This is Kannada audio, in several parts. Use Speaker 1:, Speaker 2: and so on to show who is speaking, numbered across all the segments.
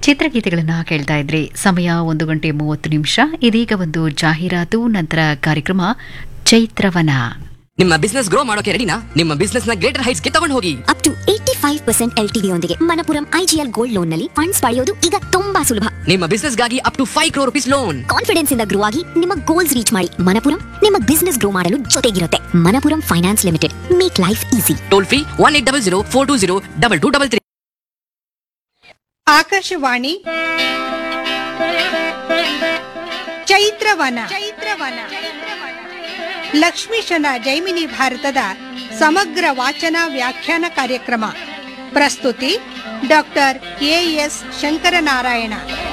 Speaker 1: ಚಿತ್ರಗೀತೆಗಳನ್ನ ಕೇಳ್ತಾ ಇದ್ರಿ ಸಮಯ ಒಂದು ಗಂಟೆ ಮೂವತ್ತು ನಿಮಿಷ ಇದೀಗ ಒಂದು ಜಾಹೀರಾತು ನಂತರ ಕಾರ್ಯಕ್ರಮ ಚೈತ್ರವನ
Speaker 2: ನಿಮ್ಮ ಬಿಸ್ನೆಸ್ ಗ್ರೋ ಮಾಡೋಕೆ ರೆಡಿನಾ ನಿಮ್ಮ ಬಿಸ್ನೆಸ್ ನ ಗ್ರೇಟರ್ ಹೈಟ್ಸ್ ಗೆ ತಗೊಂಡು ಹೋಗಿ
Speaker 3: up to eighty five percent L T ಯೊಂದಿಗೆ ಮನಪುರಂ ಐಜಿಎಲ್ ಗೋಲ್ಡ್ ಲೋನ್ ನಲ್ಲಿ ಫಂಡ್ಸ್ ಪಡೆಯೋದು ಈಗ ತುಂಬಾ ಸುಲಭ
Speaker 2: ನಿಮ್ಮ ಬಿಸ್ನೆಸ್ ಗಾಗಿ up to five crore rupees loan
Speaker 3: confidence ಇಂದ ಗ್ರೋ ಆಗಿ ನಿಮ್ಮ ಗೋಲ್ಸ್ ರೀಚ್ ಮಾಡಿ ಮನಪುರಂ ನಿಮ್ಮ ಬಿಸ್ನೆಸ್ ಗ್ರೋ ಮಾಡಲು ಜೊತೆಗಿರುತ್ತೆ Manappuram Finance Limited make life easy
Speaker 2: toll free one eight double zero four two zero double two double three
Speaker 4: Akashvani Chaitravana Chaitravana ಲಕ್ಷ್ಮೀಶನ ಜೈಮಿನಿ ಭಾರತದ ಸಮಗ್ರ ವಾಚನ ವ್ಯಾಖ್ಯಾನ ಕಾರ್ಯಕ್ರಮ ಪ್ರಸ್ತುತಿ ಡಾಕ್ಟರ್ ಎಎಸ್ ಶಂಕರನಾರಾಯಣ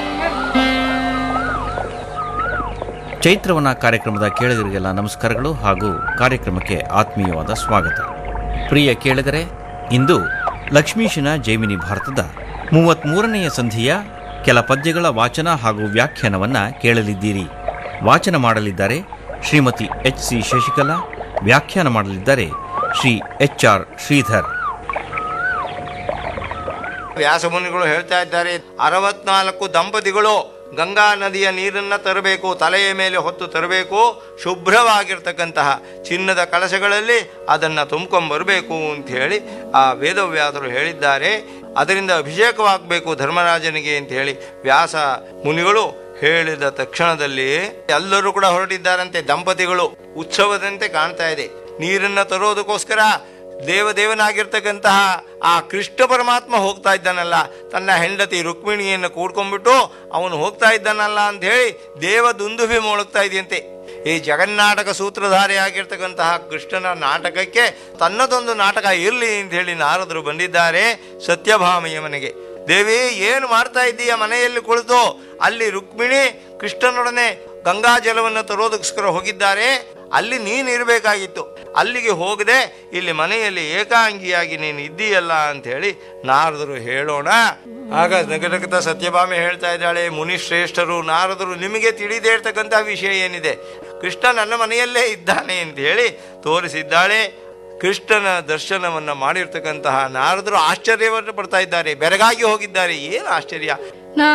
Speaker 5: ಚೈತ್ರವನ ಕಾರ್ಯಕ್ರಮದ ಕೇಳಿಗರಿಗೆಲ್ಲ ನಮಸ್ಕಾರಗಳು ಹಾಗೂ ಕಾರ್ಯಕ್ರಮಕ್ಕೆ ಆತ್ಮೀಯವಾದ ಸ್ವಾಗತ ಪ್ರಿಯ ಕೇಳಿದರೆ ಇಂದು ಲಕ್ಷ್ಮೀಶನ ಜೈಮಿನಿ ಭಾರತದ ಮೂವತ್ತ್ಮೂರನೆಯ ಸಂಧಿಯ ಕೆಲ ಪದ್ಯಗಳ ವಾಚನ ಹಾಗೂ ವ್ಯಾಖ್ಯಾನವನ್ನು ಕೇಳಲಿದ್ದೀರಿ ವಾಚನ ಮಾಡಲಿದ್ದಾರೆ ಶ್ರೀಮತಿ ಎಚ್ ಸಿ ಶಶಿಕಲಾ ವ್ಯಾಖ್ಯಾನ ಮಾಡಲಿದ್ದಾರೆ ಶ್ರೀ ಎಚ್ ಆರ್ ಶ್ರೀಧರ್
Speaker 6: ವ್ಯಾಸಮುನಿಗಳು ಹೇಳ್ತಾ ಇದ್ದಾರೆ ಅರವತ್ನಾಲ್ಕು ದಂಪತಿಗಳು ಗಂಗಾ ನದಿಯ ನೀರನ್ನ ತರಬೇಕು ತಲೆಯ ಮೇಲೆ ಹೊತ್ತು ತರಬೇಕು ಶುಭ್ರವಾಗಿರ್ತಕ್ಕಂತಹ ಚಿನ್ನದ ಕಳಶಗಳಲ್ಲಿ ಅದನ್ನು ತುಂಬ್ಕೊಂಬರಬೇಕು ಅಂತ ಹೇಳಿ ಆ ವೇದವ್ಯಾಸರು ಹೇಳಿದ್ದಾರೆ ಅದರಿಂದ ಅಭಿಷೇಕವಾಗಬೇಕು ಧರ್ಮರಾಜನಿಗೆ ಅಂತ ಹೇಳಿ ವ್ಯಾಸ ಮುನಿಗಳು ಹೇಳಿದ ತಕ್ಷಣದಲ್ಲಿ ಎಲ್ಲರೂ ಕೂಡ ಹೊರಟಿದ್ದಾರಂತೆ ದಂಪತಿಗಳು ಉತ್ಸವದಂತೆ ಕಾಣ್ತಾ ಇದೆ ನೀರನ್ನ ತರೋದಕ್ಕೋಸ್ಕರ ದೇವದೇವನಾಗಿರ್ತಕ್ಕಂತಹ ಆ ಕೃಷ್ಣ ಪರಮಾತ್ಮ ಹೋಗ್ತಾ ಇದ್ದಾನಲ್ಲ ತನ್ನ ಹೆಂಡತಿ ರುಕ್ಮಿಣಿಯನ್ನು ಕೂಡ್ಕೊಂಡ್ಬಿಟ್ಟು ಅವನು ಹೋಗ್ತಾ ಇದ್ದಾನಲ್ಲ ಅಂತ ಹೇಳಿ ದೇವ ದುಂದುಭಿ ಮೊಳಗ್ತಾ ಇದೆಯಂತೆ ಈ ಜಗನ್ನಾಟಕ ಸೂತ್ರಧಾರಿ ಆಗಿರ್ತಕ್ಕಂತಹ ಕೃಷ್ಣನ ನಾಟಕಕ್ಕೆ ತನ್ನದೊಂದು ನಾಟಕ ಇರಲಿ ಅಂತ ಹೇಳಿ ನಾರದರು ಬಂದಿದ್ದಾರೆ ಸತ್ಯಭಾಮೆಯ ಮನೆಗೆ ದೇವಿ ಏನು ಮಾಡ್ತಾ ಇದ್ದೀಯ ಮನೆಯಲ್ಲಿ ಕುಳಿತು ಅಲ್ಲಿ ರುಕ್ಮಿಣಿ ಕೃಷ್ಣನೊಡನೆ ಗಂಗಾ ಜಲವನ್ನು ತರೋದಕ್ಕೋಸ್ಕರ ಹೋಗಿದ್ದಾರೆ ಅಲ್ಲಿ ನೀನು ಇರಬೇಕಾಗಿತ್ತು ಅಲ್ಲಿಗೆ ಹೋಗದೆ ಇಲ್ಲಿ ಮನೆಯಲ್ಲಿ ಏಕಾಂಗಿಯಾಗಿ ನೀನು ಇದ್ದೀಯಲ್ಲ ಅಂತ ಹೇಳಿ ನಾರದರು ಹೇಳೋಣ ಆಗ ನಗನಗತ ಸತ್ಯಭಾಮೆ ಹೇಳ್ತಾ ಇದ್ದಾಳೆ ಮುನಿಶ್ರೇಷ್ಠರು ನಾರದರು ನಿಮಗೆ ತಿಳಿದೇ ಇರ್ತಕ್ಕಂಥ ವಿಷಯ ಏನಿದೆ ಕೃಷ್ಣ ನನ್ನ ಮನೆಯಲ್ಲೇ ಇದ್ದಾನೆ ಅಂತ ಹೇಳಿ ತೋರಿಸಿದ್ದಾಳೆ ಕೃಷ್ಣನ ದರ್ಶನವನ್ನ ಮಾಡಿರ್ತಕ್ಕಂತಹ ನಾರದರು ಆಶ್ಚರ್ಯವನ್ನು ಪಡ್ತಾ ಇದ್ದಾರೆ ಬೆರಗಾಗಿ ಹೋಗಿದ್ದಾರೆ ಏನು ಆಶ್ಚರ್ಯ